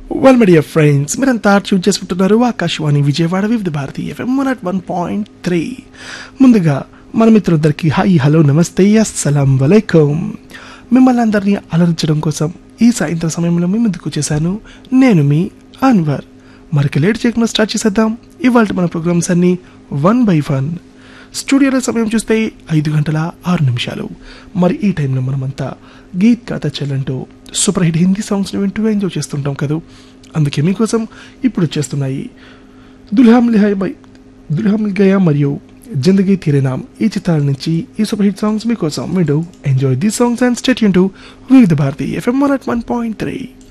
well media friends మీరంతా tune చేసుకుంటున్నారు Akashvani Vijayawada Vividh Bharati FM one at one point three ముందుగా మన మిత్రులందరికీ హాయ్ హలో నమస్తే అస్సలం వలైకుం మిమ్మల్ని అందరినీ అలరించడం కోసం ఈ సాయంత్రం సమయంలో మీ ముందుకు వచ్చేసాను నేను మీ అన్వర్ మరికి లేట్ చేయకుండా స్టార్ట్ చేసేద్దాం ఇవాళ మన ప్రోగ్రామ్స్ అన్ని వన్ బై వన్ స్టూడియోలో సమయం చూస్తే ఐదు గంటల ఆరు నిమిషాలు మరి ఈ టైంలో మనమంతా గీత్ కథ చెల్లంటూ సూపర్ హిట్ హిందీ సాంగ్స్ని వింటూ ఎంజాయ్ చేస్తుంటాం కదా అందుకే మీకోసం ఇప్పుడు వచ్చేస్తున్నాయి దుల్హాం లిహాయ్ బై దుల్హాం గయా మరియు జిందగీ తీరేనాం ఈ చిత్రాల నుంచి ఈ సూపర్ హిట్ సాంగ్స్ మీకోసం వింటూ enjoy the songs and state to Vividh Bharati FM one at one point three